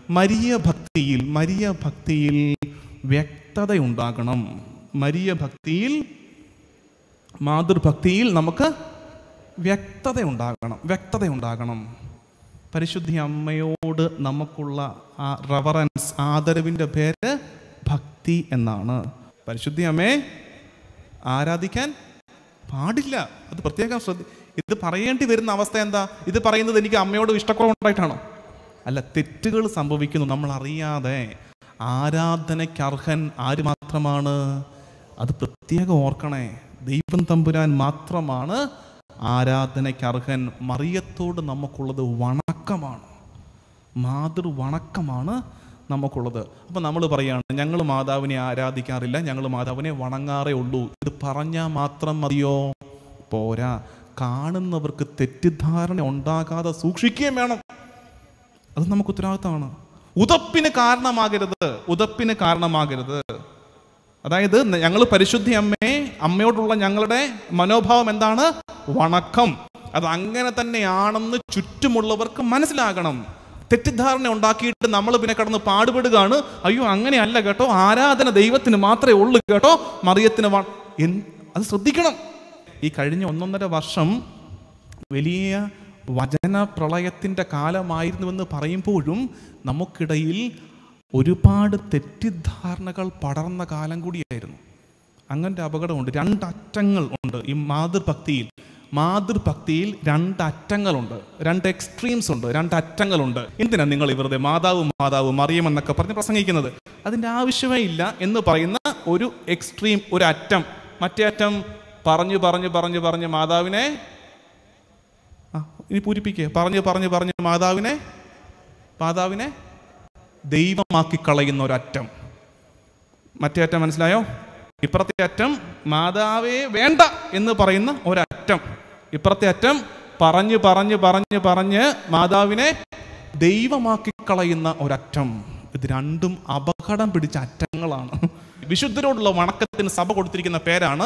Maria ഭക്തിയിൽ Maria ഭക്തിയിൽ വ്യക്തതയുണ്ടാകണം Maria ഭക്തിയിൽ മാതൃഭക്തിയിൽ നമുക്ക് വ്യക്തത ഉണ്ടാകണം വ്യക്തത ഉണ്ടാകണം പരിശുദ്ധി അമ്മയോട് നമുക്കുള്ള ആ റവറൻസ് ആദരവിൻ്റെ പേര് ഭക്തി എന്നാണ് പരിശുദ്ധി അമ്മയെ ആരാധിക്കാൻ പാടില്ല അത് പ്രത്യേകം ശ്രദ്ധ ഇത് പറയേണ്ടി വരുന്ന അവസ്ഥ എന്താ ഇത് പറയുന്നത് എനിക്ക് അമ്മയോട് ഇഷ്ടക്കുറവുണ്ടായിട്ടാണോ അല്ല തെറ്റുകൾ സംഭവിക്കുന്നു നമ്മൾ അറിയാതെ ആരാധനയ്ക്ക് അർഹൻ ആര് മാത്രമാണ് അത് പ്രത്യേകം ഓർക്കണേ ദൈവം തമ്പുരാൻ മാത്രമാണ് ആരാധനയ്ക്ക് അർഹൻ മറിയത്തോട് നമുക്കുള്ളത് വണക്കമാണ് മാതൃ വണക്കമാണ് നമുക്കുള്ളത് അപ്പം നമ്മൾ പറയാണ് ഞങ്ങൾ മാതാവിനെ ആരാധിക്കാറില്ല ഞങ്ങൾ മാതാവിനെ വണങ്ങാറേ ഉള്ളൂ ഇത് പറഞ്ഞാൽ മാത്രം മതിയോ പോരാ കാണുന്നവർക്ക് തെറ്റിദ്ധാരണ ഉണ്ടാകാതെ സൂക്ഷിക്കുകയും വേണം അത് നമുക്ക് ഉത്തരവാദിത്തമാണ് ഉതപ്പിന് കാരണമാകരുത് ഉതപ്പിന് കാരണമാകരുത് അതായത് ഞങ്ങൾ പരിശുദ്ധി അമ്മയെ അമ്മയോടുള്ള ഞങ്ങളുടെ മനോഭാവം എന്താണ് വണക്കം അത് അങ്ങനെ തന്നെയാണെന്ന് ചുറ്റുമുള്ളവർക്ക് മനസ്സിലാകണം തെറ്റിദ്ധാരണ ഉണ്ടാക്കിയിട്ട് നമ്മൾ പിന്നെ കടന്ന് പാടുപെടുകയാണ് അയ്യോ അങ്ങനെയല്ല കേട്ടോ ആരാധന ദൈവത്തിന് മാത്രമേ ഉള്ളൂ കേട്ടോ മറിയത്തിന് വ- എൻ- അത് ശ്രദ്ധിക്കണം ഈ കഴിഞ്ഞ ഒന്നൊന്നര വർഷം വലിയ വചന പ്രളയത്തിൻ്റെ കാലമായിരുന്നുവെന്ന് പറയുമ്പോഴും നമുക്കിടയിൽ ഒരുപാട് തെറ്റിദ്ധാരണകൾ പടർന്ന കാലം കൂടിയായിരുന്നു അങ്ങനത്തെ അപകടമുണ്ട് രണ്ടറ്റങ്ങൾ ഉണ്ട് ഈ മാതൃഭക്തിയിൽ മാതൃഭക്തിയിൽ രണ്ട് അറ്റങ്ങളുണ്ട് രണ്ട് എക്സ്ട്രീംസ് ഉണ്ട് രണ്ട് അറ്റങ്ങളുണ്ട് എന്തിനാ നിങ്ങൾ വെറുതെ മാതാവ് മാതാവ് മറിയം എന്നൊക്കെ പറഞ്ഞ് പ്രസംഗിക്കുന്നത് അതിൻ്റെ ആവശ്യമേ ഇല്ല എന്ന് പറയുന്ന ഒരു എക്സ്ട്രീം ഒരു അറ്റം മറ്റേ അറ്റം പറഞ്ഞു പറഞ്ഞു പറഞ്ഞു പറഞ്ഞ് മാതാവിനെ ആ ഇനി പൂരിപ്പിക്കുക പറഞ്ഞു പറഞ്ഞു പറഞ്ഞു മാതാവിനെ മാതാവിനെ ദൈവമാക്കി കളയുന്ന ഒരറ്റം മറ്റേ അറ്റം മനസ്സിലായോ ഇപ്പുറത്തെ അറ്റം മാതാവേ വേണ്ട എന്ന് പറയുന്ന ഒരറ്റം ഇപ്പുറത്തെ അറ്റം പറഞ്ഞ് പറഞ്ഞ് പറഞ്ഞ് പറഞ്ഞ് മാതാവിനെ ദൈവമാക്കി കളയുന്ന ഒരറ്റം ഇത് രണ്ടും അപകടം പിടിച്ച അറ്റങ്ങളാണ് വിശുദ്ധരോടുള്ള വണക്കത്തിന് സഭ കൊടുത്തിരിക്കുന്ന പേരാണ്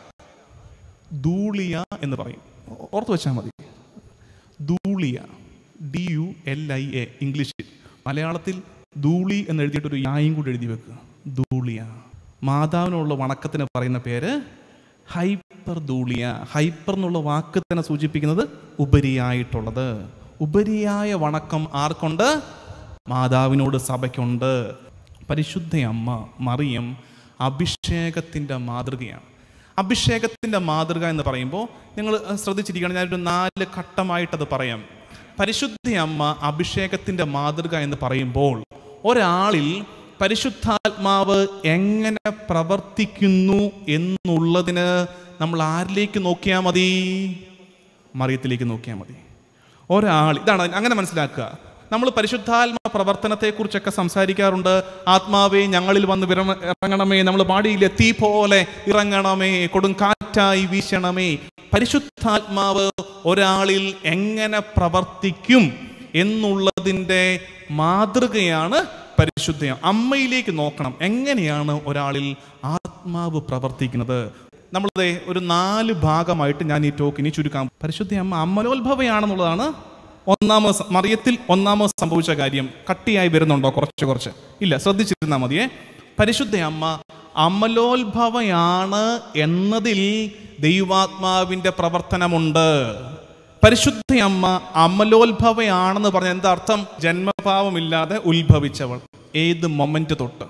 ധൂളിയ എന്ന് പറയും ഓ- ഓർത്ത് വെച്ചാൽ മതി ധൂളിയ D U L I A ഇംഗ്ലീഷിൽ മലയാളത്തിൽ ധൂളി എന്ന് എഴുതിയിട്ട് ഒരു യായും കൂടി എഴുതി വെക്കുക ധൂളിയ മാതാവിനുള്ള വണക്കത്തിന് പറയുന്ന പേര് ഹൈപ്പർ ധൂളിയ ഹൈപ്പർ എന്നുള്ള വാക്ക് തന്നെ സൂചിപ്പിക്കുന്നത് ഉപരിയായിട്ടുള്ളത് ഉപരിയായ വണക്കം ആർക്കുണ്ട് മാതാവിനോട് സഭയ്ക്കുണ്ട് പരിശുദ്ധ അമ്മ മറിയം അഭിഷേകത്തിൻ്റെ മാതൃകയാണ് അഭിഷേകത്തിൻ്റെ മാതൃക എന്ന് പറയുമ്പോൾ നിങ്ങൾ ശ്രദ്ധിച്ചിരിക്കണം ഞാനൊരു നാല് ഘട്ടമായിട്ടത് പറയാം പരിശുദ്ധ അമ്മ അഭിഷേകത്തിൻ്റെ മാതൃക എന്ന് പറയുമ്പോൾ ഒരാളിൽ പരിശുദ്ധാത്മാവ് എങ്ങനെ പ്രവർത്തിക്കുന്നു എന്നുള്ളതിന് നമ്മൾ ആരിലേക്ക് നോക്കിയാൽ മതി മറിയത്തിലേക്ക് നോക്കിയാൽ മതി ഒരാൾ ഇതാണ് അങ്ങനെ മനസ്സിലാക്കുക നമ്മൾ പരിശുദ്ധാത്മ പ്രവർത്തനത്തെക്കുറിച്ചൊക്കെ സംസാരിക്കാറുണ്ട് ആത്മാവേ ഞങ്ങളിൽ വന്ന് വിറ- ഇറങ്ങണമേ നമ്മൾ പാടിയില്ലേ തീ പോലെ ഇറങ്ങണമേ കൊടുങ്കാറ്റായി വീശണമേ പരിശുദ്ധാത്മാവ് ഒരാളിൽ എങ്ങനെ പ്രവർത്തിക്കും എന്നുള്ളതിൻ്റെ മാതൃകയാണ് പരിശുദ്ധ അമ്മയിലേക്ക് നോക്കണം എങ്ങനെയാണ് ഒരാളിൽ ആത്മാവ് പ്രവർത്തിക്കുന്നത് നമ്മളതെ ഒരു നാല് ഭാഗമായിട്ട് ഞാൻ ഈ ടോക്കിനി ചുരുക്കാം പരിശുദ്ധ അമ്മ അമലോത്ഭവയാണെന്നുള്ളതാണ് ഒന്നാമത് സ- മറിയത്തിൽ ഒന്നാമത് സംഭവിച്ച കാര്യം കട്ടിയായി വരുന്നുണ്ടോ കുറച്ച് കുറച്ച് ഇല്ല ശ്രദ്ധിച്ചിരുന്നാൽ മതിയേ പരിശുദ്ധ അമ്മ അമലോത്ഭവയാണ് എന്നതിൽ ദൈവാത്മാവിൻ്റെ പ്രവർത്തനമുണ്ട് പരിശുദ്ധ അമ്മ അമലോത്ഭവയാണെന്ന് പറഞ്ഞ എന്താ അർത്ഥം ജന്മഭാവമില്ലാതെ ഉത്ഭവിച്ചവൾ ഏത് മൊമെന്റ് തൊട്ട്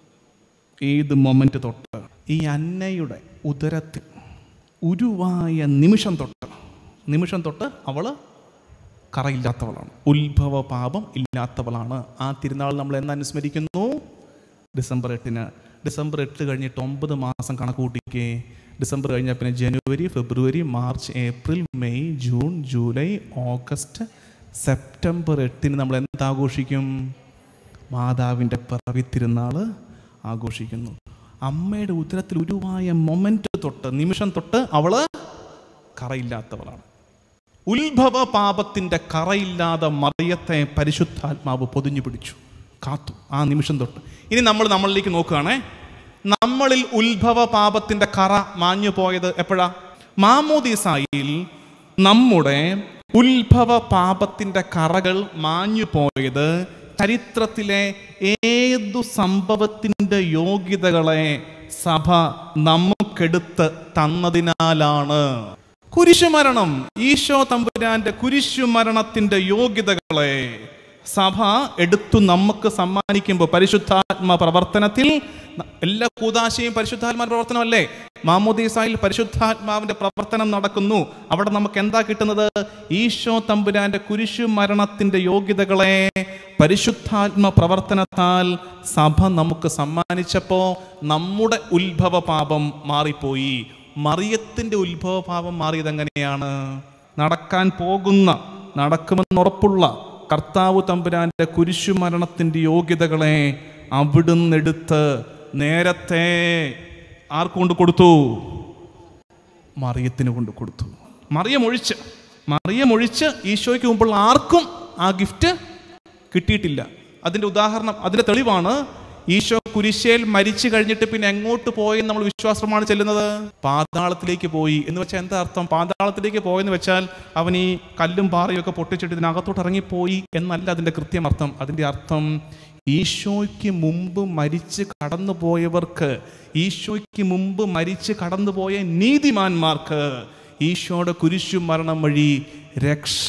ഏത് മൊമെന്റ് തൊട്ട് ഈ അന്നയുടെ ഉദരത്തിൽ ഉരുവായ നിമിഷം തൊട്ട് നിമിഷം തൊട്ട് അവള് കറയില്ലാത്തവളാണ് ഉത്ഭവ പാപം ഇല്ലാത്തവളാണ് ആ തിരുനാൾ നമ്മൾ എന്ന് അനുസ്മരിക്കുന്നു ഡിസംബർ എട്ടിന് ഡിസംബർ എട്ട് കഴിഞ്ഞിട്ട് ഒമ്പത് മാസം കണക്ക് കൂട്ടിക്കേ ഡിസംബർ കഴിഞ്ഞാൽ പിന്നെ ജനുവരി ഫെബ്രുവരി March April May June July August September എട്ടിന് നമ്മൾ എന്താഘോഷിക്കും മാതാവിൻ്റെ പിറവി തിരുനാൾ ആഘോഷിക്കുന്നു അമ്മയുടെ ഉദരത്തിൽ ഉരുവായ മൊമെന്റ് തൊട്ട് നിമിഷം തൊട്ട് അവള് കറയില്ലാത്തവളാണ് ഉത്ഭവ പാപത്തിന്റെ കറയില്ലാതെ മറിയത്തെ പരിശുദ്ധാത്മാവ് പൊതിഞ്ഞു പിടിച്ചു കാത്തു ആ നിമിഷം തൊട്ട് ഇനി നമ്മൾ നമ്മളിലേക്ക് നോക്കുകയാണേ നമ്മളിൽ ഉത്ഭവ പാപത്തിന്റെ കറ മാഞ്ഞു പോയത് എപ്പോഴാ മാമോദീസായിൽ നമ്മുടെ ഉത്ഭവ പാപത്തിന്റെ കറകൾ മാഞ്ഞു പോയത് ചരിത്രത്തിലെ ഏതു സംഭവത്തിൻ്റെ യോഗ്യതകളെ സഭ നമുക്കെടുത്ത് തന്നതിനാലാണ് കുരിശുമരണം ഈശോ തമ്പുരാന്റെ കുരിശുമരണത്തിന്റെ യോഗ്യതകളെ സഭ എടുത്തു നമുക്ക് സമ്മാനിക്കുമ്പോൾ പരിശുദ്ധാത്മ പ്രവർത്തനത്തിൽ ന- എല്ലാ കൂതാശയും പരിശുദ്ധാത്മാ പ്രവർത്തനമല്ലേ മാമോദീസായിൽ പരിശുദ്ധാത്മാവിന്റെ പ്രവർത്തനം നടക്കുന്നു അവിടെ നമുക്ക് എന്താ കിട്ടുന്നത് ഈശോ തമ്പുരാന്റെ കുരിശു മരണത്തിന്റെ യോഗ്യതകളെ പരിശുദ്ധാത്മ പ്രവർത്തനത്താൽ സഭ നമുക്ക് സമ്മാനിച്ചപ്പോ നമ്മുടെ ഉത്ഭവ പാപം മാറിപ്പോയി മറിയത്തിന്റെ ഉത്ഭവ പാപം മാറിയത് എങ്ങനെയാണ് നടക്കാൻ പോകുന്ന നടക്കുമെന്നുറപ്പുള്ള കർത്താവ് തമ്പുരാന്റെ കുരിശു മരണത്തിന്റെ യോഗ്യതകളെ അവിടുന്ന് എടുത്ത് നേരത്തെ ആർക്ക് കൊണ്ട് കൊടുത്തു മറിയത്തിന് കൊണ്ട് കൊടുത്തു മറിയം ഒഴിച്ച് മറിയം ഒഴിച്ച് ഈശോയ്ക്ക് മുമ്പുള്ള ആർക്കും ആ ഗിഫ്റ്റ് കിട്ടിയിട്ടില്ല അതിൻ്റെ ഉദാഹരണം അതിൻ്റെ തെളിവാണ് ഈശോ കുരിശേൽ മരിച്ചു കഴിഞ്ഞിട്ട് പിന്നെ എങ്ങോട്ട് പോയി എന്ന് നമ്മൾ വിശ്വാസമാണ് ചെല്ലുന്നത് പാതാളത്തിലേക്ക് പോയി എന്ന് വെച്ചാൽ എന്താ അർത്ഥം പാതാളത്തിലേക്ക് പോയെന്ന് വെച്ചാൽ അവൻ ഈ കല്ലും പാറയും ഒക്കെ പൊട്ടിച്ചിട്ട് ഇതിനകത്തോട്ട് ഇറങ്ങിപ്പോയി എന്നല്ല അതിൻ്റെ കൃത്യം അർത്ഥം അതിൻ്റെ അർത്ഥം ഈശോയ്ക്ക് മുമ്പ് മരിച്ച് കടന്നുപോയവർക്ക് ഈശോയ്ക്ക് മുമ്പ് മരിച്ച് കടന്നുപോയ നീതിമാന്മാർക്ക് ഈശോയുടെ കുരിശു മരണം വഴി രക്ഷ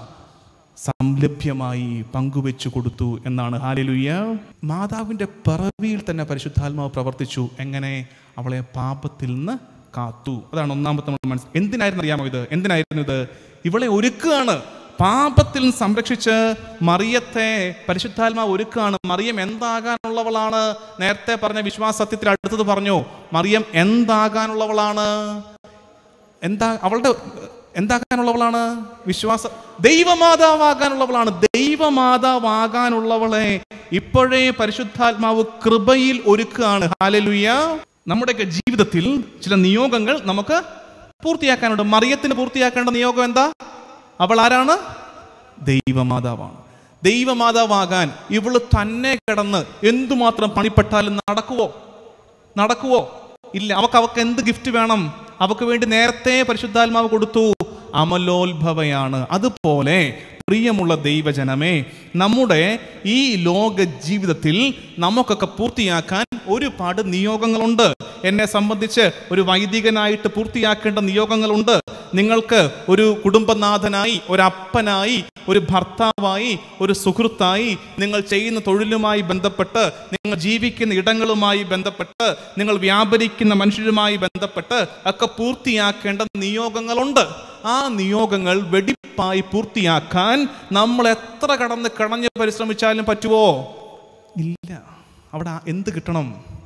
സംലഭ്യമായി പങ്കുവെച്ചു കൊടുത്തു എന്നാണ് ഹാലലുയ്യ മാതാവിൻ്റെ പിറവിയിൽ തന്നെ പരിശുദ്ധാത്മാവ് പ്രവർത്തിച്ചു എങ്ങനെ അവളെ പാപത്തിൽ നിന്ന് കാത്തു അതാണ് ഒന്നാമത്തെ നമ്മൾ മനസ്സിൽ എന്തിനായിരുന്നു അറിയാമോ ഇത് എന്തിനായിരുന്നു ഇത് ഇവളെ ഒരുക്കുകയാണ് പാപത്തിൽ നിന്ന് സംരക്ഷിച്ച് മറിയത്തെ പരിശുദ്ധാത്മാവ് ഒരുക്കുകയാണ് മറിയം എന്താകാനുള്ളവളാണ് നേരത്തെ പറഞ്ഞ വിശ്വാസ സത്യത്തിൽ അടുത്തത് പറഞ്ഞു മറിയം എന്താകാനുള്ളവളാണ് എന്താ അവളുടെ എന്താകാനുള്ളവളാണ് വിശ്വാസ ദൈവമാതാവാകാനുള്ളവളാണ് ദൈവമാതാവാകാനുള്ളവളെ ഇപ്പോഴേ പരിശുദ്ധാത്മാവ് കൃപയിൽ ഒരുക്കുകയാണ് ഹാലലുയ്യ നമ്മുടെയൊക്കെ ജീവിതത്തിൽ ചില നിയോഗങ്ങൾ നമുക്ക് പൂർത്തിയാക്കാനുണ്ട് മറിയത്തിന് പൂർത്തിയാക്കേണ്ട നിയോഗം എന്താ അവൾ ആരാണ് ദൈവമാതാവാണ് ദൈവമാതാവാകാൻ ഇവള് തന്നെ കിടന്ന് എന്തുമാത്രം പണിപ്പെട്ടാലും നടക്കുവോ നടക്കുവോ ഇല്ല അവക്ക് അവക്ക് എന്ത് ഗിഫ്റ്റ് വേണം അവക്ക് വേണ്ടി നേരത്തെ പരിശുദ്ധാത്മാവ് കൊടുത്തു അമലോത്ഭവയാണ് അതുപോലെ പ്രിയമുള്ള ദൈവജനമേ നമ്മുടെ ഈ ലോക ജീവിതത്തിൽ നമുക്കൊക്കെ പൂർത്തിയാക്കാൻ ഒരുപാട് നിയോഗങ്ങളുണ്ട് എന്നെ സംബന്ധിച്ച് ഒരു വൈദികനായിട്ട് പൂർത്തിയാക്കേണ്ട നിയോഗങ്ങളുണ്ട് നിങ്ങൾക്ക് ഒരു കുടുംബനാഥനായി ഒരു അപ്പനായി ഒരു ഭർത്താവായി ഒരു സുഹൃത്തായി നിങ്ങൾ ചെയ്യുന്ന തൊഴിലുമായി ബന്ധപ്പെട്ട് നിങ്ങൾ ജീവിക്കുന്ന ഇടങ്ങളുമായി ബന്ധപ്പെട്ട് നിങ്ങൾ വ്യാപരിക്കുന്ന മനുഷ്യരുമായി ബന്ധപ്പെട്ട് ഒക്കെ പൂർത്തിയാക്കേണ്ട നിയോഗങ്ങളുണ്ട് ആ നിയോഗങ്ങൾ വെടിപ്പായി പൂർത്തിയാക്കാൻ നമ്മൾ എത്ര കടന്ന് കടഞ്ഞ് പരിശ്രമിച്ചാലും പറ്റുമോ ഇല്ല അവിടെ ആ- എന്ത് കിട്ടണം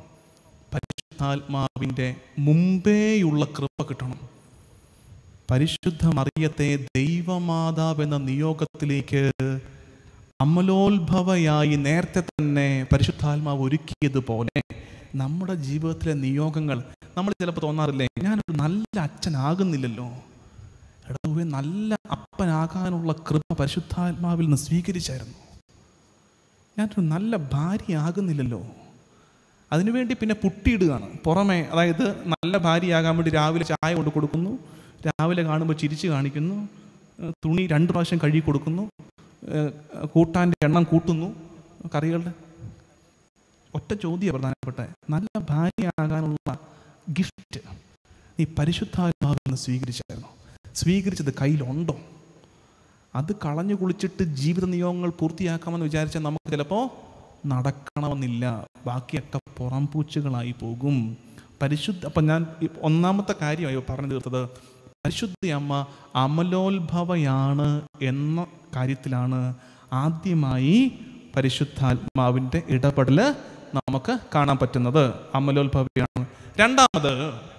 പരിശുദ്ധാത്മാവിൻ്റെ മുമ്പേയുള്ള കൃപ കിട്ടണം പരിശുദ്ധ മറിയത്തെ ദൈവമാതാവ് എന്ന നിയോഗത്തിലേക്ക് അമലോത്ഭവയായി നേരത്തെ തന്നെ പരിശുദ്ധാത്മാവ് ഒരുക്കിയതുപോലെ നമ്മുടെ ജീവിതത്തിലെ നിയോഗങ്ങൾ നമ്മൾ ചിലപ്പോൾ തോന്നാറില്ലേ ഞാനൊരു നല്ല അച്ഛനാകുന്നില്ലല്ലോ എടവേ നല്ല അപ്പനാകാനുള്ള കൃപ പരിശുദ്ധാത്മാവിൽ നിന്ന് സ്വീകരിച്ചായിരുന്നു ഞാനൊരു നല്ല ഭാര്യയാകുന്നില്ലല്ലോ അതിനുവേണ്ടി പിന്നെ പുട്ടിയിടുകയാണ് പുറമെ അതായത് നല്ല ഭാര്യയാകാൻ വേണ്ടി രാവിലെ ചായ കൊണ്ട് കൊടുക്കുന്നു രാവിലെ കാണുമ്പോൾ ചിരിച്ച് കാണിക്കുന്നു ഏഹ് തുണി രണ്ട് പ്രാവശ്യം കഴുകി കൊടുക്കുന്നു ഏഹ് കൂട്ടാൻ്റെ എണ്ണം കൂട്ടുന്നു കറികളുടെ ഒറ്റ ചോദ്യം പ്രധാനപ്പെട്ട നല്ല ഭാര്യയാകാനുള്ള ഗിഫ്റ്റ് നീ പരിശുദ്ധാത്മാവിൽ നിന്ന് സ്വീകരിച്ചായിരുന്നു സ്വീകരിച്ചത് കയ്യിലുണ്ടോ അത് കളഞ്ഞു കുളിച്ചിട്ട് ജീവിത നിയോഗങ്ങൾ പൂർത്തിയാക്കാമെന്ന് വിചാരിച്ചാൽ നമുക്ക് ചിലപ്പോൾ നടക്കണമെന്നില്ല ബാക്കിയൊക്കെ പുറംപൂച്ചുകളായി പോകും പരിശുദ്ധ അപ്പം ഞാൻ ഈ ഒന്നാമത്തെ കാര്യമായി പറഞ്ഞു തീർത്തത് പരിശുദ്ധ അമ്മ അമലോത്ഭവയാണ് എന്ന കാര്യത്തിലാണ് ആദ്യമായി പരിശുദ്ധാത്മാവിൻ്റെ ഇടപെടൽ നമുക്ക് കാണാൻ പറ്റുന്നത് അമലോത്ഭവയാണ് രണ്ടാമത്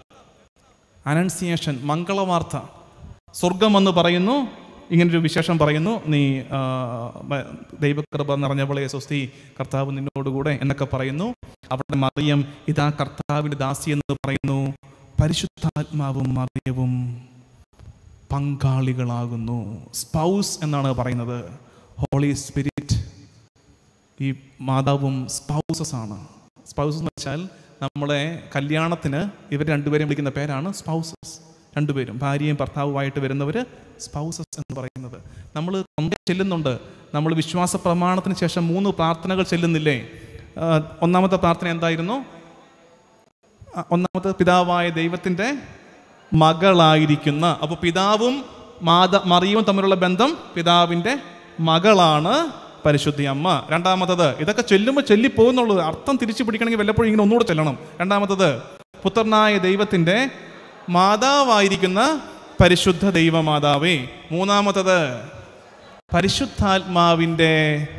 അനൺസിയേഷൻ മംഗളവാർത്ത സ്വർഗമെന്ന് പറയുന്നു ഇങ്ങനൊരു വിശേഷം പറയുന്നു നീ ആ, ബ- ദൈവകൃപ നിറഞ്ഞവളെ സ്വസ്തി കർത്താവ് നിന്നോടുകൂടെ എന്നൊക്കെ പറയുന്നു അവിടെ മറിയം ഇതാ കർത്താവിൻ്റെ ദാസി എന്ന് പറയുന്നു പരിശുദ്ധാത്മാവും മറിയവും പങ്കാളികളാകുന്നു സ്പൗസ് എന്നാണ് പറയുന്നത് ഹോളി സ്പിരിറ്റ് ഈ മാതാവും സ്പൗസസ് ആണ് സ്പൗസസ് എന്ന് വെച്ചാൽ നമ്മളെ കല്യാണത്തിന് ഇവർ രണ്ടുപേരെയും വിളിക്കുന്ന പേരാണ് സ്പൗസസ് രണ്ടുപേരും ഭാര്യയും ഭർത്താവുമായിട്ട് വരുന്നവർ സ്പൗസസ് എന്ന് പറയുന്നത് നമ്മൾ ചെല്ലുന്നുണ്ട് നമ്മൾ വിശ്വാസ പ്രമാണത്തിന് ശേഷം മൂന്ന് പ്രാർത്ഥനകൾ ചെല്ലുന്നില്ലേ ആ, ഒന്നാമത്തെ പ്രാർത്ഥന എന്തായിരുന്നു ആ, ഒന്നാമത്തെ പിതാവായ ദൈവത്തിൻ്റെ മകളായിരിക്കുന്ന അപ്പോൾ പിതാവും മാത മറിയവും തമ്മിലുള്ള ബന്ധം പിതാവിൻ്റെ മകളാണ് പരിശുദ്ധി അമ്മ രണ്ടാമത്തത് ഇതൊക്കെ ചെല്ലുമ്പോൾ ചെല്ലിപ്പോകുന്നുള്ളത് അർത്ഥം തിരിച്ചു പിടിക്കണമെങ്കിൽ വല്ലപ്പോഴും ഇങ്ങനെ ഒന്നുകൂടെ ചെല്ലണം രണ്ടാമത്തത് പുത്രനായ ദൈവത്തിൻ്റെ മാതാവായിരിക്കുന്ന പരിശുദ്ധ ദൈവമാതാവേ മൂന്നാമത്തത് പരിശുദ്ധാത്മാവിൻ്റെ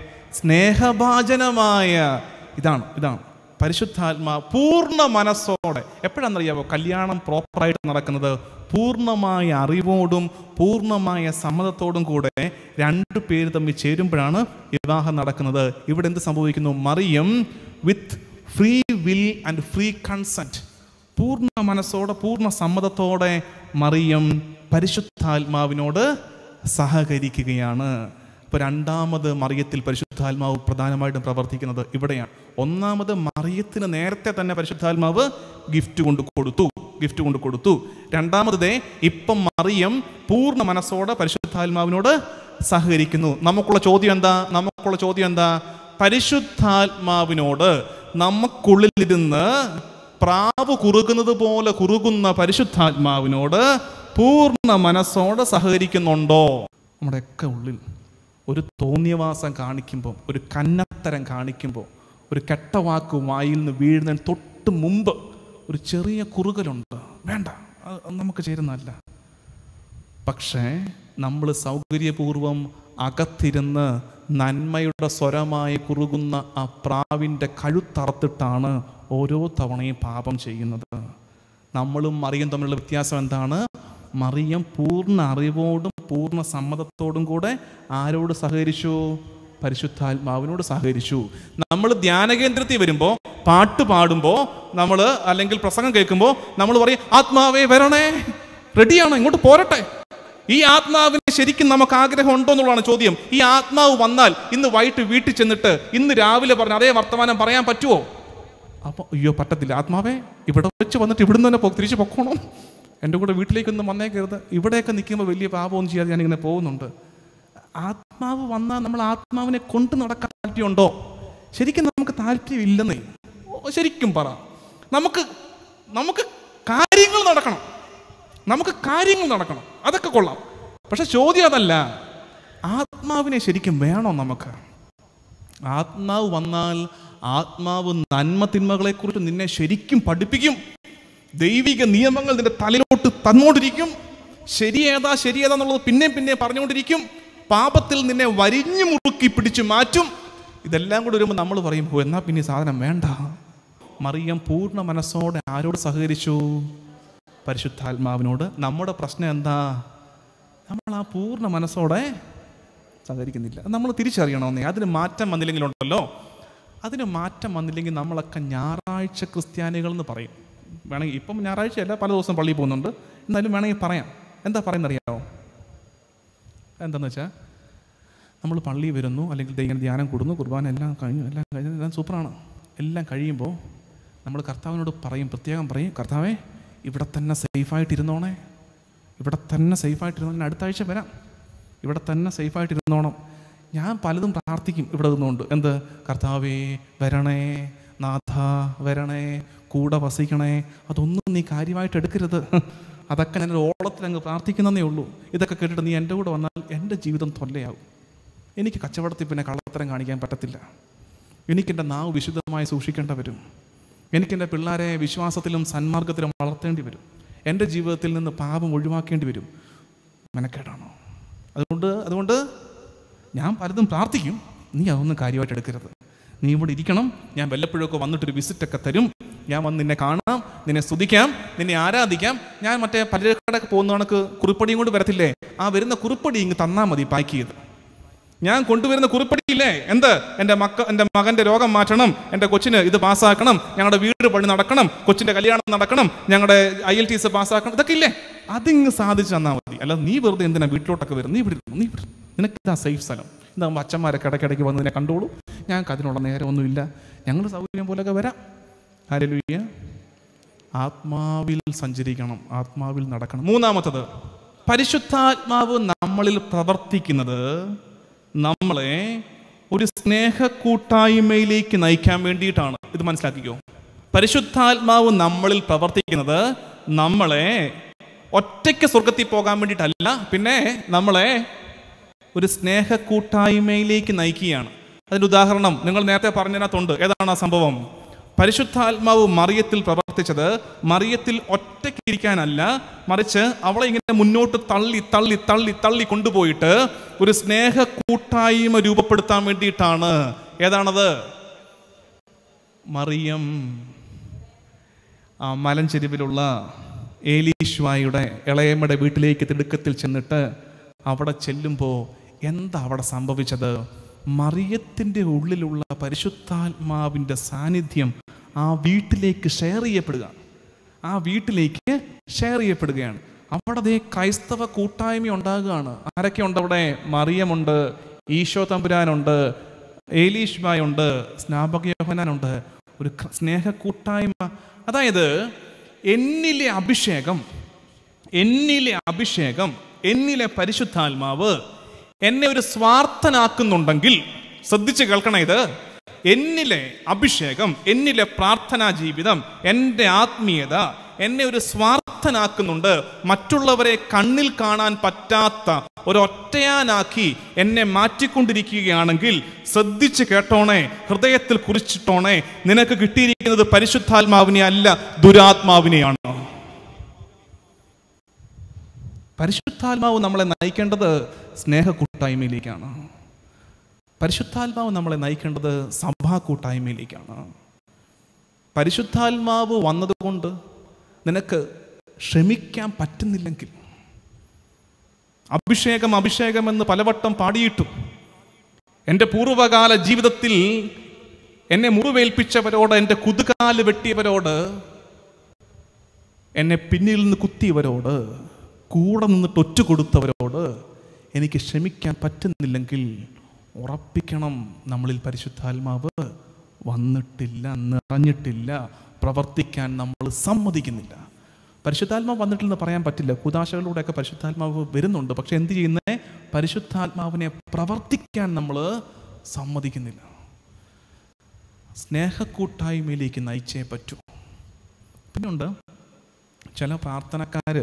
സ്നേഹഭാജനമായ ഇതാണ് ഇതാണ് പരിശുദ്ധാത്മാ പൂർണ്ണ മനസ്സോടെ എപ്പോഴാണെന്നറിയാവോ കല്യാണം പ്രോപ്പറായിട്ട് നടക്കുന്നത് പൂർണ്ണമായ അറിവോടും പൂർണ്ണമായ സമ്മതത്തോടും കൂടെ രണ്ടു പേര് തമ്മിൽ ചേരുമ്പോഴാണ് വിവാഹം നടക്കുന്നത് ഇവിടെ എന്ത് സംഭവിക്കുന്നു Mariyam with free will and free consent പൂർണ്ണ മനസ്സോടെ പൂർണ്ണ സമ്മതത്തോടെ മറിയം പരിശുദ്ധാത്മാവിനോട് സഹകരിക്കുകയാണ് ഇപ്പോൾ രണ്ടാമത് മറിയത്തിൽ പരിശുദ്ധാത്മാവ് പ്രധാനമായിട്ടും പ്രവർത്തിക്കുന്നത് ഇവിടെയാണ് ഒന്നാമത് മറിയത്തിന് നേരത്തെ തന്നെ പരിശുദ്ധാത്മാവ് ഗിഫ്റ്റ് കൊണ്ട് കൊടുത്തു ഗിഫ്റ്റ് കൊണ്ട് കൊടുത്തു രണ്ടാമതേ ഇപ്പം മറിയം പൂർണ്ണ മനസ്സോടെ പരിശുദ്ധാത്മാവിനോട് സഹകരിക്കുന്നു നമുക്കുള്ള ചോദ്യം എന്താ നമുക്കുള്ള ചോദ്യം എന്താ പരിശുദ്ധാത്മാവിനോട് നമുക്കുള്ളിലിരുന്ന് പ്രാവ് കുറുകുന്നത് പോലെ കുറുകുന്ന പരിശുദ്ധാത്മാവിനോട് പൂർണ്ണ മനസ്സോടെ സഹകരിക്കുന്നുണ്ടോ നമ്മുടെയൊക്കെ ഉള്ളിൽ ഒരു തോന്നിയവാസം കാണിക്കുമ്പോൾ ഒരു കന്നത്തരം കാണിക്കുമ്പോൾ ഒരു കെട്ട വാക്ക് വായിൽ നിന്ന് വീഴുന്നതിന് തൊട്ട് മുമ്പ് ഒരു ചെറിയ കുറുകലുണ്ട് വേണ്ട അത് നമുക്ക് ചേരുന്നതല്ല പക്ഷേ നമ്മൾ സൗകര്യപൂർവം അകത്തിരുന്ന് നന്മയുടെ സ്വരമായി കുറുകുന്ന ആ പ്രാവിൻ്റെ കഴുത്തറത്തിട്ടാണ് ഓരോ തവണയും പാപം ചെയ്യുന്നത് നമ്മളും മറിയും തമ്മിലുള്ള വ്യത്യാസം എന്താണ് മറിയം പൂർണ്ണ അറിവോടും പൂർണ്ണ സമ്മതത്തോടും കൂടെ ആരോട് സഹകരിച്ചു പരിശുദ്ധാത്മാവിനോട് സഹകരിച്ചു നമ്മൾ ധ്യാനകേന്ദ്രത്തിൽ വരുമ്പോൾ പാട്ട് പാടുമ്പോൾ നമ്മൾ അല്ലെങ്കിൽ പ്രസംഗം കേൾക്കുമ്പോൾ നമ്മൾ പറയും ആത്മാവേ വരണേ റെഡിയാണ് ഇങ്ങോട്ട് പോരട്ടെ ഈ ആത്മാവിന് ശരിക്കും നമുക്ക് ആഗ്രഹം ഉണ്ടോ എന്നുള്ളതാണ് ചോദ്യം ഈ ആത്മാവ് വന്നാൽ ഇന്ന് വൈകിട്ട് വീട്ടിൽ ചെന്നിട്ട് ഇന്ന് രാവിലെ പറഞ്ഞ അതേ വർത്തമാനം പറയാൻ പറ്റുമോ അപ്പോൾ അയ്യോ പറ്റത്തില്ല ആത്മാവേ ഇവിടെ വെച്ച് വന്നിട്ട് ഇവിടുന്ന് തന്നെ പോ തിരിച്ച് പൊക്കോണം എൻ്റെ കൂടെ വീട്ടിലേക്കൊന്നും വന്നേക്കരുത് ഇവിടെയൊക്കെ നിൽക്കുമ്പോൾ വലിയ പാപമൊന്നും ചെയ്യാതെ ഞാനിങ്ങനെ പോകുന്നുണ്ട് ആത്മാവ് വന്നാൽ നമ്മൾ ആത്മാവിനെ കൊണ്ട് നടക്കാൻ താല്പര്യമുണ്ടോ ശരിക്കും നമുക്ക് താല്പര്യമില്ലെന്നേ ഓ, ശരിക്കും പറ നമുക്ക് നമുക്ക് കാര്യങ്ങൾ നടക്കണം നമുക്ക് കാര്യങ്ങൾ നടക്കണം അതൊക്കെ കൊള്ളാം പക്ഷെ ചോദ്യം അതല്ല ആത്മാവിനെ ശരിക്കും വേണോ നമുക്ക് ആത്മാവ് വന്നാൽ ആത്മാവ് നന്മ തിന്മകളെക്കുറിച്ച് നിന്നെ ശരിക്കും പഠിപ്പിക്കും ദൈവിക നിയമങ്ങൾ നിന്റെ തലയിലോട്ട് തന്നോണ്ടിരിക്കും ശരിയേതാ ശരിയേതാ എന്നുള്ളത് പിന്നെയും പിന്നെയും പറഞ്ഞുകൊണ്ടിരിക്കും പാപത്തിൽ നിന്നെ വരിഞ്ഞു മുറുക്കി പിടിച്ചു മാറ്റും ഇതെല്ലാം കൂടി വരുമ്പോൾ നമ്മൾ പറയും ഓ എന്നാ പിന്നെ ഈ സാധനം വേണ്ട മറിയം പൂർണ്ണ മനസ്സോടെ ആരോട് സഹകരിച്ചു പരിശുദ്ധാത്മാവിനോട് നമ്മുടെ പ്രശ്നം എന്താ നമ്മൾ ആ പൂർണ്ണ മനസ്സോടെ സഹകരിക്കുന്നില്ല അത് നമ്മൾ തിരിച്ചറിയണമെന്നേ അതിന് മാറ്റം വന്നില്ലെങ്കിലുണ്ടല്ലോ അതിന് മാറ്റം വന്നില്ലെങ്കിൽ നമ്മളൊക്കെ ഞായറാഴ്ച ക്രിസ്ത്യാനികൾ എന്ന് പറയും വേണമെങ്കിൽ ഇപ്പം ഞായറാഴ്ചയല്ല പല ദിവസം പള്ളിയിൽ പോകുന്നുണ്ട് എന്നാലും വേണമെങ്കിൽ പറയാം എന്താ പറയുന്നറിയാമോ എന്താണെന്ന് വെച്ചാൽ നമ്മൾ പള്ളിയിൽ വരുന്നു അല്ലെങ്കിൽ ദൈവം ധ്യാനം കൂടുന്നു കുർബാന എല്ലാം കഴിഞ്ഞു എല്ലാം കഴിഞ്ഞു എല്ലാം സൂപ്പറാണ് എല്ലാം കഴിയുമ്പോൾ നമ്മൾ കർത്താവിനോട് പറയും പ്രത്യേകം പറയും കർത്താവേ ഇവിടെ തന്നെ സേഫായിട്ടിരുന്നോണേ ഇവിടെ തന്നെ സേഫായിട്ടിരുന്നോ ഞാൻ അടുത്ത ആഴ്ച വരാം ഇവിടെ തന്നെ സേഫായിട്ടിരുന്നോണം ഞാൻ പലതും പ്രാർത്ഥിക്കും ഇവിടെ നിന്നുകൊണ്ട് എന്ത് കർത്താവേ വരണേ നാഥ വരണേ കൂടെ വസിക്കണേ അതൊന്നും നീ കാര്യമായിട്ട് എടുക്കരുത് അതൊക്കെ ഞാൻ ഒരു ഓളത്തിൽ അങ്ങ് പ്രാർത്ഥിക്കുന്നതേ ഉള്ളൂ ഇതൊക്കെ കേട്ടിട്ട് നീ എൻ്റെ കൂടെ വന്നാൽ എൻ്റെ ജീവിതം തൊല്ലയാവും എനിക്ക് കച്ചവടത്തിൽ പിന്നെ കള്ളത്തരം കാണിക്കാൻ പറ്റത്തില്ല എനിക്കെൻ്റെ നാവ് വിശുദ്ധമായി സൂക്ഷിക്കേണ്ട വരും എനിക്കെൻ്റെ പിള്ളേരെ വിശ്വാസത്തിലും സന്മാർഗത്തിലും വളർത്തേണ്ടി വരും എൻ്റെ ജീവിതത്തിൽ നിന്ന് പാപം ഒഴിവാക്കേണ്ടി വരും മെനക്കേടാണോ അതുകൊണ്ട് അതുകൊണ്ട് ഞാൻ പലതും പ്രാർത്ഥിക്കും നീ അതൊന്നും കാര്യമായിട്ട് എടുക്കരുത് നീ ഇവിടെ ഇരിക്കണം ഞാൻ വല്ലപ്പോഴൊക്കെ വന്നിട്ടൊരു വിസിറ്റൊക്കെ തരും ഞാൻ വന്ന് നിന്നെ കാണാം നിന്നെ സ്തുതിക്കാം നിന്നെ ആരാധിക്കാം ഞാൻ മറ്റേ പലചരക്കടക്ക് പോകുന്ന കണക്ക് കുറിപ്പടിയും കൊണ്ട് വരത്തില്ലേ ആ വരുന്ന കുറിപ്പടി ഇങ്ങ് തന്നാൽ മതി പാക്ക് ചെയ്ത് ഞാൻ കൊണ്ടുവരുന്ന കുറിപ്പടിയില്ലേ എന്ത് എൻ്റെ മക്ക എൻ്റെ മകൻ്റെ രോഗം മാറ്റണം എൻ്റെ കൊച്ചിന് ഇത് പാസ്സാക്കണം ഞങ്ങളുടെ വീട് പണി നടക്കണം കൊച്ചിൻ്റെ കല്യാണം നടക്കണം ഞങ്ങളുടെ ഐ എൽ ടി എസ് പാസ്സാക്കണം ഇതൊക്കെ ഇല്ലേ അതിങ്ങ് സാധിച്ചു തന്നാൽ മതി അല്ല നീ വെറുതെ എന്തിനാ വീട്ടിലോട്ടൊക്കെ വരും നീ ഇവിടെ ഇരുന്നു, നീ ഇവിടെ ഇരുന്നു. നിനക്ക് ഇതാ സേഫ് സ്ഥലം ഇതാകുമ്പോൾ അച്ഛന്മാരൊക്കെ ഇടയ്ക്കിടയ്ക്ക് വന്ന് നിന്നെ കണ്ടോളൂ ഞങ്ങൾക്ക് അതിനുള്ള നേരമൊന്നുമില്ല ഞങ്ങൾ സൗകര്യം പോലെയൊക്കെ വരാം ആരെങ്കിലും ആത്മാവിൽ സഞ്ചരിക്കണം ആത്മാവിൽ നടക്കണം മൂന്നാമത്തത് പരിശുദ്ധാത്മാവ് നമ്മളിൽ പ്രവർത്തിക്കുന്നത് നമ്മളെ ഒരു സ്നേഹ കൂട്ടായ്മയിലേക്ക് നയിക്കാൻ വേണ്ടിയിട്ടാണ് ഇത് മനസ്സിലാക്കിക്കോ പരിശുദ്ധാത്മാവ് നമ്മളിൽ പ്രവർത്തിക്കുന്നത് നമ്മളെ ഒറ്റയ്ക്ക് സ്വർഗത്തിൽ പോകാൻ വേണ്ടിയിട്ടല്ല പിന്നെ നമ്മളെ ഒരു സ്നേഹ കൂട്ടായ്മയിലേക്ക് നയിക്കുകയാണ് അതിൻ്റെ ഉദാഹരണം നിങ്ങൾ നേരത്തെ പറഞ്ഞതിനകത്തുണ്ട് ഏതാണ് ആ സംഭവം പരിശുദ്ധാത്മാവ് മറിയത്തിൽ പ്രവർത്തിച്ചത് മറിയത്തിൽ ഒറ്റയ്ക്ക് ഇരിക്കാനല്ല മറിച്ച് അവളെ ഇങ്ങനെ മുന്നോട്ട് തള്ളി തള്ളി തള്ളി തള്ളി കൊണ്ടുപോയിട്ട് ഒരു സ്നേഹ കൂട്ടായ്മ രൂപപ്പെടുത്താൻ വേണ്ടിയിട്ടാണ് ഏതാണത് മറിയം ആ മലഞ്ചെരുവിലുള്ള ഏലീശ്വായുടെ ഇളയമ്മയുടെ വീട്ടിലേക്ക് തിടുക്കത്തിൽ ചെന്നിട്ട് അവിടെ ചെല്ലുമ്പോൾ എന്താ അവിടെ സംഭവിച്ചത് മറിയത്തിൻ്റെ ഉള്ളിലുള്ള പരിശുദ്ധാത്മാവിൻ്റെ സാന്നിധ്യം ആ വീട്ടിലേക്ക് ഷെയർ ചെയ്യപ്പെടുക ആ വീട്ടിലേക്ക് ഷെയർ ചെയ്യപ്പെടുകയാണ് അവിടെ ദേ ക്രൈസ്തവ കൂട്ടായ്മ ഉണ്ടാകുകയാണ് ആരൊക്കെ ഉണ്ട് അവിടെ മറിയമുണ്ട് ഈശോ തമ്പുരാനുണ്ട് ഏലീഷ്ബായുണ്ട് സ്നാപകയോഹനാനുണ്ട് ഒരു ക- സ്നേഹ കൂട്ടായ്മ അതായത് എന്നിലെ അഭിഷേകം എന്നിലെ അഭിഷേകം എന്നിലെ പരിശുദ്ധാത്മാവ് എന്നെ ഒരു സ്വാർത്ഥനാക്കുന്നുണ്ടെങ്കിൽ ശ്രദ്ധിച്ച് കേൾക്കണം ഇത് എന്നിലെ അഭിഷേകം എന്നിലെ പ്രാർത്ഥനാ ജീവിതം എൻ്റെ ആത്മീയത എന്നെ ഒരു സ്വാർത്ഥനാക്കുന്നുണ്ട് മറ്റുള്ളവരെ കണ്ണിൽ കാണാൻ പറ്റാത്ത ഒരൊറ്റയാനാക്കി എന്നെ മാറ്റിക്കൊണ്ടിരിക്കുകയാണെങ്കിൽ ശ്രദ്ധിച്ച് കേട്ടോണേ ഹൃദയത്തിൽ കുറിച്ചിട്ടോണേ നിനക്ക് കിട്ടിയിരിക്കുന്നത് പരിശുദ്ധാത്മാവിനെ അല്ല ദുരാത്മാവിനെയാണ് പരിശുദ്ധാത്മാവ് നമ്മളെ നയിക്കേണ്ടത് സ്നേഹ കൂട്ടായ്മയിലേക്കാണ് പരിശുദ്ധാത്മാവ് നമ്മളെ നയിക്കേണ്ടത് സഭാ കൂട്ടായ്മയിലേക്കാണ് പരിശുദ്ധാത്മാവ് വന്നതുകൊണ്ട് നിനക്ക് ക്ഷമിക്കാൻ പറ്റുന്നില്ലെങ്കിൽ അഭിഷേകം അഭിഷേകം എന്ന് പലവട്ടം പാടിയിട്ടും എൻ്റെ പൂർവ്വകാല ജീവിതത്തിൽ എന്നെ മുറിവേൽപ്പിച്ചവരോട് എൻ്റെ കുതുകാല് വെട്ടിയവരോട് എന്നെ പിന്നിൽ നിന്ന് കുത്തിയവരോട് കൂടെ നിന്നിട്ട് ഒറ്റ കൊടുത്തവരോട് എനിക്ക് ക്ഷമിക്കാൻ പറ്റുന്നില്ലെങ്കിൽ ഉറപ്പിക്കണം നമ്മളിൽ പരിശുദ്ധാത്മാവ് വന്നിട്ടില്ല നിറഞ്ഞിട്ടില്ല പ്രവർത്തിക്കാൻ നമ്മൾ സമ്മതിക്കുന്നില്ല പരിശുദ്ധാത്മാവ് വന്നിട്ടില്ലെന്ന് പറയാൻ പറ്റില്ല കുതാശകളിലൂടെയൊക്കെ പരിശുദ്ധാത്മാവ് വരുന്നുണ്ട് പക്ഷെ എന്ത് ചെയ്യുന്നേ പരിശുദ്ധാത്മാവിനെ പ്രവർത്തിക്കാൻ നമ്മൾ സമ്മതിക്കുന്നില്ല സ്നേഹക്കൂട്ടായ്മയിലേക്ക് നയിച്ചേ പറ്റൂ പിന്നുണ്ട് ചില പ്രാർത്ഥനക്കാര്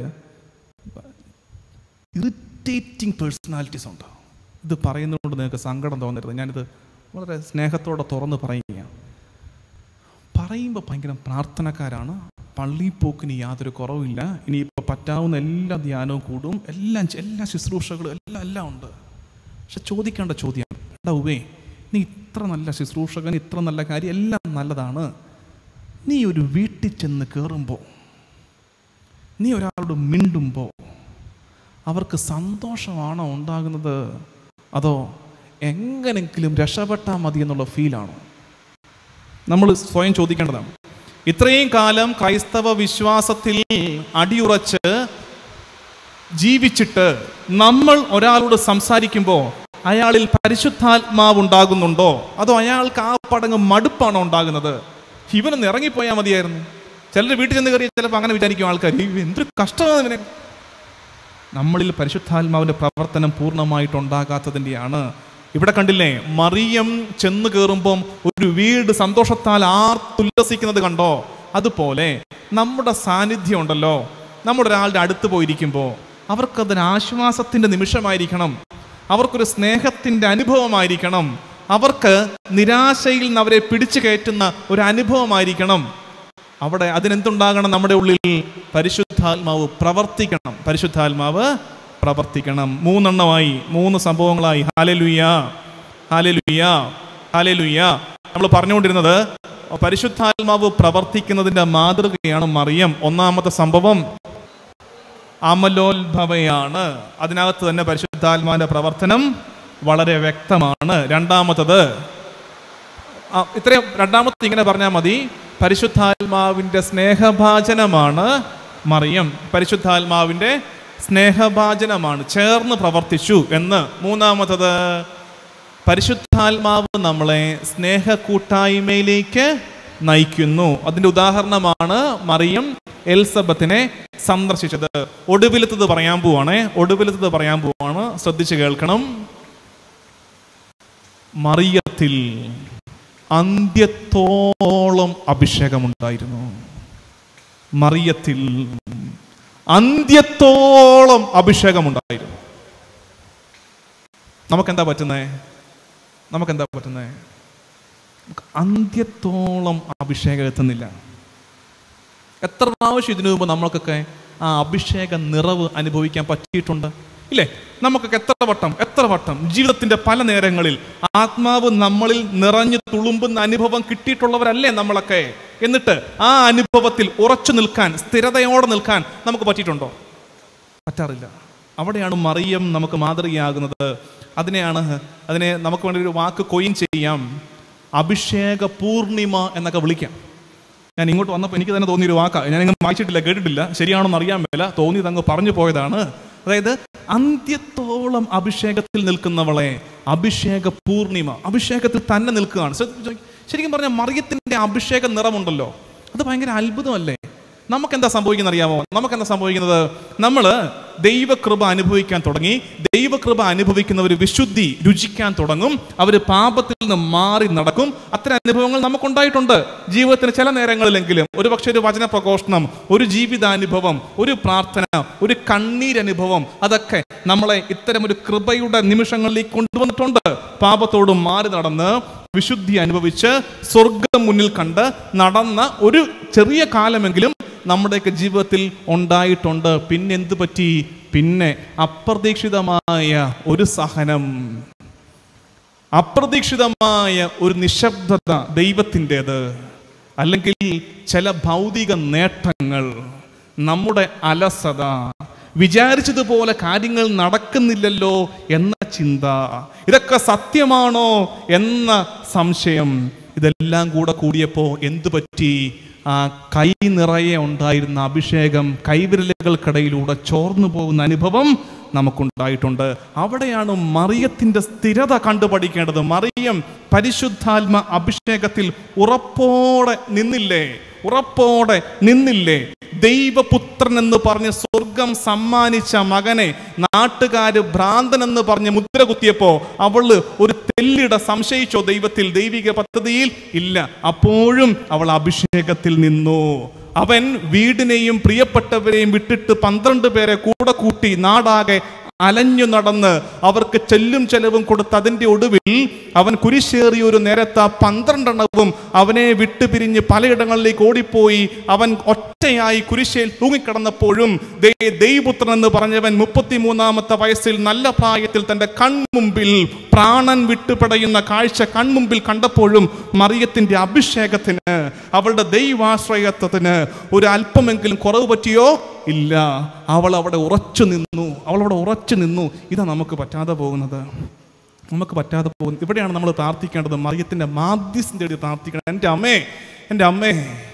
ഇറിറ്റേറ്റിംഗ് പേഴ്സണാലിറ്റീസ് ഉണ്ട് ഇത് പറയുന്നതുകൊണ്ട് നിങ്ങൾക്ക് സങ്കടം തോന്നരുത് ഞാനിത് വളരെ സ്നേഹത്തോടെ തുറന്ന് പറയുകയാണ് പറയുമ്പോൾ ഭയങ്കര പ്രാർത്ഥനക്കാരാണ് പള്ളി പോക്കിന് യാതൊരു കുറവില്ല ഇനിയിപ്പോൾ പറ്റാവുന്ന എല്ലാ ധ്യാനവും കൂടും എല്ലാം ചെ- എല്ലാ ശുശ്രൂഷകളും എല്ലാം എല്ലാം ഉണ്ട് പക്ഷെ ചോദിക്കേണ്ട ചോദ്യം എടാ ഉവേ നീ ഇത്ര നല്ല ശുശ്രൂഷകൻ ഇത്ര നല്ല കാര്യം എല്ലാം നല്ലതാണ് നീ ഒരു വീട്ടിൽ ചെന്ന് കയറുമ്പോൾ നീ ഒരാളോട് മിണ്ടുമ്പോൾ അവർക്ക് സന്തോഷമാണോ ഉണ്ടാകുന്നത് അതോ എങ്ങനെങ്കിലും രക്ഷപ്പെട്ടാൽ മതി എന്നുള്ള ഫീലാണോ നമ്മൾ സ്വയം ചോദിക്കേണ്ടതാണ് ഇത്രയും കാലം ക്രൈസ്തവ വിശ്വാസത്തിൽ അടിയുറച്ച് ജീവിച്ചിട്ട് നമ്മൾ ഒരാളോട് സംസാരിക്കുമ്പോൾ അയാളിൽ പരിശുദ്ധാത്മാവ് ഉണ്ടാകുന്നുണ്ടോ അതോ അയാൾക്ക് ആ പടങ്ങ് മടുപ്പാണോ ഉണ്ടാകുന്നത് ഇവനൊന്ന് ഇറങ്ങിപ്പോയാൽ മതിയായിരുന്നു ചിലർ വീട്ടിൽ ചെന്ന് കയറിയ ചിലപ്പോൾ അങ്ങനെ വിചാരിക്കും ആൾക്കാർ "ഈ എന്തൊരു കഷ്ടമാണ് ഇവനെ നമ്മളിൽ പരിശുദ്ധാത്മാവിന്റെ പ്രവർത്തനം പൂർണ്ണമായിട്ടുണ്ടാകാത്തതിൻ്റെയാണ് ഇവിടെ കണ്ടില്ലേ മറിയം ചെന്ന് കയറുമ്പം ഒരു വീട് സന്തോഷത്താൽ ആർത്തുല്ലസിക്കുന്നത് കണ്ടോ അതുപോലെ നമ്മുടെ സാന്നിധ്യം ഉണ്ടല്ലോ നമ്മുടെ ഒരാളുടെ അടുത്ത് പോയിരിക്കുമ്പോൾ അവർക്കതൊരു ആശ്വാസത്തിന്റെ നിമിഷമായിരിക്കണം അവർക്കൊരു സ്നേഹത്തിന്റെ അനുഭവമായിരിക്കണം അവർക്ക് നിരാശയിൽ നിന്ന് അവരെ പിടിച്ചു കയറ്റുന്ന ഒരു അനുഭവമായിരിക്കണം അവിടെ അതിനെന്തുണ്ടാകണം നമ്മുടെ ഉള്ളിൽ പരിശുദ്ധാത്മാവ് പ്രവർത്തിക്കണം പരിശുദ്ധാത്മാവ് പ്രവർത്തിക്കണം മൂന്നെണ്ണമായി മൂന്ന് സംഭവങ്ങളായി ഹാലലുയ്യ ഹാലലുയ്യ ഹാലലുയ്യ നമ്മൾ പറഞ്ഞുകൊണ്ടിരുന്നത് പരിശുദ്ധാത്മാവ് പ്രവർത്തിക്കുന്നതിന്റെ മാതൃകയാണ് മറിയം ഒന്നാമത്തെ സംഭവം അമലോത്ഭവയാണ് അതിനകത്ത് തന്നെ പരിശുദ്ധാത്മാവിന്റെ പ്രവർത്തനം വളരെ വ്യക്തമാണ് രണ്ടാമത്തത് ആ, ഇത്രയും രണ്ടാമത്തെ ഇങ്ങനെ പറഞ്ഞാൽ മതി പരിശുദ്ധാത്മാവിന്റെ സ്നേഹഭാചനമാണ് മറിയം പരിശുദ്ധാത്മാവിന്റെ സ്നേഹഭാചനമാണ് ചേർന്ന് പ്രവർത്തിച്ചു എന്ന് മൂന്നാമത്തത് പരിശുദ്ധാത്മാവ് നമ്മളെ സ്നേഹ കൂട്ടായ്മയിലേക്ക് നയിക്കുന്നു അതിന്റെ ഉദാഹരണമാണ് മറിയം എൽസബത്തിനെ സന്ദർശിച്ചത് ഒടുവിലത്തത് പറയാൻ പോവാണ് ഒടുവിലത്തത് പറയാൻ പോവാണ് ശ്രദ്ധിച്ച് കേൾക്കണം മറിയത്തിൽ അന്ത്യത്തോളം അഭിഷേകമുണ്ടായിരുന്നു മറിയത്തിൽ അന്ത്യത്തോളം അഭിഷേകമുണ്ടായിരുന്നു നമുക്കെന്താ പറ്റുന്നേ നമുക്കെന്താ പറ്റുന്നേ നമുക്ക് അന്ത്യത്തോളം അഭിഷേകം എത്തുന്നില്ല എത്ര പ്രാവശ്യം ഇതിനു മുമ്പ് നമ്മൾക്കൊക്കെ ആ അഭിഷേക നിറവ് അനുഭവിക്കാൻ പറ്റിയിട്ടുണ്ട് ഇല്ലേ നമുക്കൊക്കെ എത്ര വട്ടം എത്ര വട്ടം ജീവിതത്തിന്റെ പല നേരങ്ങളിൽ ആത്മാവ് നമ്മളിൽ നിറഞ്ഞു തുളുമ്പുന്ന അനുഭവം കിട്ടിയിട്ടുള്ളവരല്ലേ നമ്മളൊക്കെ എന്നിട്ട് ആ അനുഭവത്തിൽ ഉറച്ചു നിൽക്കാൻ സ്ഥിരതയോടെ നിൽക്കാൻ നമുക്ക് പറ്റിയിട്ടുണ്ടോ പറ്റാറില്ല അവിടെയാണ് മറിയം നമുക്ക് മാതൃകയാകുന്നത് അതിനെയാണ് അതിനെ നമുക്ക് വേണ്ടി ഒരു വാക്ക് കൊയിൻ ചെയ്യാം അഭിഷേക പൂർണിമ എന്നൊക്കെ വിളിക്കാം ഞാൻ ഇങ്ങോട്ട് വന്നപ്പോൾ എനിക്ക് തന്നെ തോന്നിയൊരു വാക്കാണ് ഞാൻ ഇങ്ങനെ വായിച്ചിട്ടില്ല കേട്ടിട്ടില്ല ശരിയാണെന്ന് അറിയാൻ മേല തോന്നിയത് അങ്ങ് പറഞ്ഞു പോയതാണ് അതായത് അന്ത്യത്തോളം അഭിഷേകത്തിൽ നിൽക്കുന്നവളെ അഭിഷേക പൂർണിമ അഭിഷേകത്തിൽ തന്നെ നിൽക്കുകയാണ് ശ്രദ്ധിച്ച് ശരിക്കും പറഞ്ഞാൽ മറിയത്തിന്റെ അഭിഷേക നിറമുണ്ടല്ലോ അത് ഭയങ്കര അത്ഭുതമല്ലേ നമുക്കെന്താ സംഭവിക്കുന്നത് അറിയാമോ നമുക്കെന്താ സംഭവിക്കുന്നത് നമ്മൾ ദൈവകൃപ അനുഭവിക്കാൻ തുടങ്ങി ദൈവകൃപ അനുഭവിക്കുന്നവർ വിശുദ്ധി രുചിക്കാൻ തുടങ്ങും അവർ പാപത്തിൽ നിന്ന് മാറി നടക്കും അത്തരം അനുഭവങ്ങൾ നമുക്കുണ്ടായിട്ടുണ്ട് ജീവിതത്തിന് ചില നേരങ്ങളിലെങ്കിലും ഒരു പക്ഷേ ഒരു വചന പ്രഘോഷണം ഒരു ജീവിതാനുഭവം ഒരു പ്രാർത്ഥന ഒരു കണ്ണീരനുഭവം അതൊക്കെ നമ്മളെ ഇത്തരം ഒരു കൃപയുടെ നിമിഷങ്ങളിലേക്ക് കൊണ്ടുവന്നിട്ടുണ്ട് പാപത്തോട് മാറി നടന്ന് വിശുദ്ധി അനുഭവിച്ച് സ്വർഗം മുന്നിൽ കണ്ട് നടന്ന ഒരു ചെറിയ കാലമെങ്കിലും നമ്മുടെയൊക്കെ ജീവിതത്തിൽ ഉണ്ടായിട്ടുണ്ട് പിന്നെ എന്ത് പറ്റി പിന്നെ അപ്രതീക്ഷിതമായ ഒരു സഹനം അപ്രതീക്ഷിതമായ ഒരു നിശബ്ദത ദൈവത്തിൻ്റെത് അല്ലെങ്കിൽ ചില ഭൗതിക നേട്ടങ്ങൾ നമ്മുടെ അലസത വിചാരിച്ചതുപോലെ കാര്യങ്ങൾ നടക്കുന്നില്ലല്ലോ എന്ന ചിന്ത ഇതൊക്കെ സത്യമാണോ എന്ന സംശയം ഇതെല്ലാം കൂടെ കൂടിയപ്പോൾ എന്തു പറ്റി ആ കൈ നിറയെ ഉണ്ടായിരുന്ന അഭിഷേകം കൈവിരലുകൾക്കിടയിലൂടെ ചോർന്നു പോകുന്ന അനുഭവം നമുക്കുണ്ടായിട്ടുണ്ട് അവിടെയാണ് മറിയത്തിന്റെ സ്ഥിരത കണ്ടുപഠിക്കേണ്ടത് മറിയം പരിശുദ്ധാത്മ അഭിഷേകത്തിൽ ഉറപ്പോടെ നിന്നില്ലേ ഉറപ്പോടെ നിന്നില്ലേ ദൈവപുത്രൻ എന്ന് പറഞ്ഞ് സ്വർഗം സമ്മാനിച്ച മകനെ നാട്ടുകാര് ഭ്രാന്തൻ എന്ന് പറഞ്ഞ് മുദ്ര കുത്തിയപ്പോ അവള് ഒരു തെല്ലിട സംശയിച്ചോ ദൈവത്തിൽ ദൈവിക പദ്ധതിയിൽ ഇല്ല അപ്പോഴും അവൾ അഭിഷേകത്തിൽ നിന്നു അവൻ വീടിനെയും പ്രിയപ്പെട്ടവരെയും വിട്ടിട്ട് പന്ത്രണ്ട് പേരെ കൂടെ കൂട്ടി നാടാകെ അലഞ്ഞു നടന്ന് അവർക്ക് ചെല്ലും ചെലവും കൊടുത്ത് അതിൻ്റെ ഒടുവിൽ അവൻ കുരിശേറിയ ഒരു നേരത്തെ ആ പന്ത്രണ്ടെണ്ണവും അവനെ വിട്ടുപിരിഞ്ഞ് പലയിടങ്ങളിലേക്ക് ഓടിപ്പോയി അവൻ ഒറ്റയായി കുരിശയിൽ തൂങ്ങിക്കിടന്നപ്പോഴും ദേ ദൈവപുത്രൻ എന്ന് പറഞ്ഞവൻ മുപ്പത്തിമൂന്നാമത്തെ വയസ്സിൽ നല്ല പ്രായത്തിൽ തൻ്റെ കൺമുമ്പിൽ പ്രാണൻ വിട്ടുപടയുന്ന കാഴ്ച കൺമുമ്പിൽ കണ്ടപ്പോഴും മറിയത്തിന്റെ അഭിഷേകത്തിന് അവളുടെ ദൈവാശ്രയത്വത്തിന് ഒരു അല്പമെങ്കിലും കുറവ് പറ്റിയോ ഇല്ല അവൾ അവിടെ ഉറച്ചു നിന്നു അവൾ അവിടെ ഉറച്ചു നിന്നു ഇതാ നമുക്ക് പറ്റാതെ പോകുന്നത് നമുക്ക് പറ്റാതെ പോകുന്നു ഇവിടെയാണ് നമ്മൾ പ്രാർത്ഥിക്കേണ്ടത് മറിയത്തിന്റെ മാധ്യസ്ഥം തേടി പ്രാർത്ഥിക്കണം എൻ്റെ അമ്മേ എൻ്റെ അമ്മേ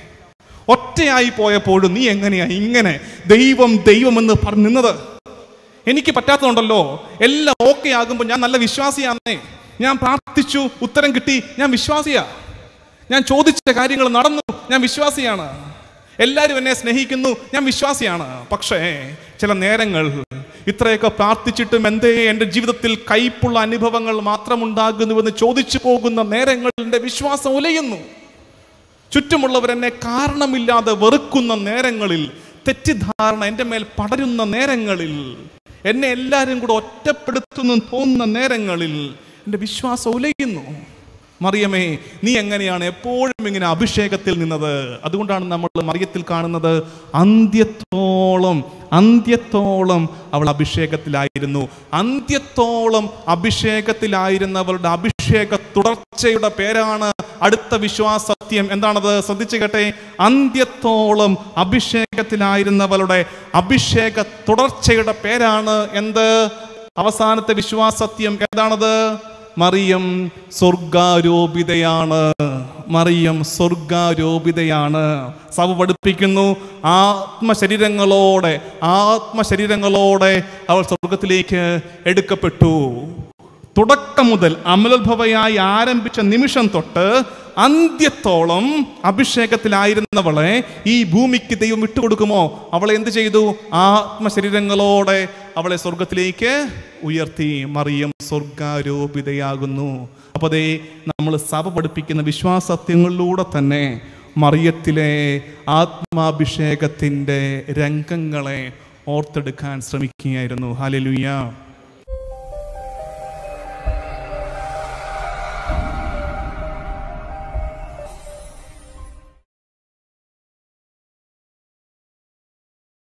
ഒറ്റയായി പോയപ്പോഴും നീ എങ്ങനെയാ ഇങ്ങനെ ദൈവം ദൈവമെന്ന് പറഞ്ഞു നിന്നത് എനിക്ക് പറ്റാത്തതുണ്ടല്ലോ എല്ലാം ഓക്കെ ആകുമ്പോൾ ഞാൻ നല്ല വിശ്വാസിയാന്നേ ഞാൻ പ്രാർത്ഥിച്ചു ഉത്തരം കിട്ടി ഞാൻ വിശ്വാസിയാ ഞാൻ ചോദിച്ച കാര്യങ്ങൾ നടന്നു ഞാൻ വിശ്വാസിയാണ് എല്ലാവരും എന്നെ സ്നേഹിക്കുന്നു ഞാൻ വിശ്വാസിയാണ് പക്ഷേ ചില നേരങ്ങൾ ഇത്രയൊക്കെ പ്രാർത്ഥിച്ചിട്ടും എന്തേ എൻ്റെ ജീവിതത്തിൽ കയ്പുള്ള അനുഭവങ്ങൾ മാത്രമുണ്ടാകുന്നുവെന്ന് ചോദിച്ചു പോകുന്ന നേരങ്ങൾ എൻ്റെ വിശ്വാസം ഉലയുന്നു ചുറ്റുമുള്ളവർ എന്നെ കാരണമില്ലാതെ വെറുക്കുന്ന നേരങ്ങളിൽ തെറ്റിദ്ധാരണ എൻ്റെ മേൽ പടരുന്ന നേരങ്ങളിൽ എന്നെ എല്ലാവരും കൂടെ ഒറ്റപ്പെടുത്തുന്നു തോന്നുന്ന നേരങ്ങളിൽ എൻ്റെ വിശ്വാസം ഉലയുന്നു മറിയമേ നീ എങ്ങനെയാണ് എപ്പോഴും ഇങ്ങനെ അഭിഷേകത്തിൽ നിന്നത് അതുകൊണ്ടാണ് നമ്മൾ മറിയത്തിൽ കാണുന്നത് അന്ത്യത്തോളം അന്ത്യത്തോളം അവൾ അഭിഷേകത്തിലായിരുന്നു അന്ത്യത്തോളം അഭിഷേകത്തിലായിരുന്നവളുടെ അഭിഷേക തുടർച്ചയുടെ പേരാണ് അടുത്ത വിശ്വാസത്യം എന്താണത് ശ്രദ്ധിച്ചു കേട്ടെ അന്ത്യത്തോളം അഭിഷേകത്തിലായിരുന്നവളുടെ അഭിഷേക തുടർച്ചയുടെ പേരാണ് എന്ത് അവസാനത്തെ വിശ്വാസത്യം എന്താണത് മറിയം സ്വർഗാരോപിതയാണ് മറിയം സ്വർഗാരോപിതയാണ് സഭ പഠിപ്പിക്കുന്നു ആത്മശരീരങ്ങളോടെ ആത്മശരീരങ്ങളോടെ അവൾ സ്വർഗത്തിലേക്ക് എടുക്കപ്പെട്ടു തുടക്കം മുതൽ അമലോത്ഭവയായി ആരംഭിച്ച നിമിഷം തൊട്ട് അന്ത്യത്തോളം അഭിഷേകത്തിലായിരുന്നവളെ ഈ ഭൂമിക്ക് ദൈവം വിട്ടുകൊടുക്കുമോ അവളെ എന്ത് ചെയ്തു ആത്മശരീരങ്ങളോടെ അവളെ സ്വർഗത്തിലേക്ക് ഉയർത്തി മറിയം സ്വർഗാരോപിതയാകുന്നു അപ്പോൾ അതേ നമ്മൾ സഭ പഠിപ്പിക്കുന്ന വിശ്വാസത്യങ്ങളിലൂടെ തന്നെ മറിയത്തിലെ ആത്മാഭിഷേകത്തിൻ്റെ രംഗങ്ങളെ ഓർത്തെടുക്കാൻ ശ്രമിക്കുകയായിരുന്നു ഹാലലുയ്യ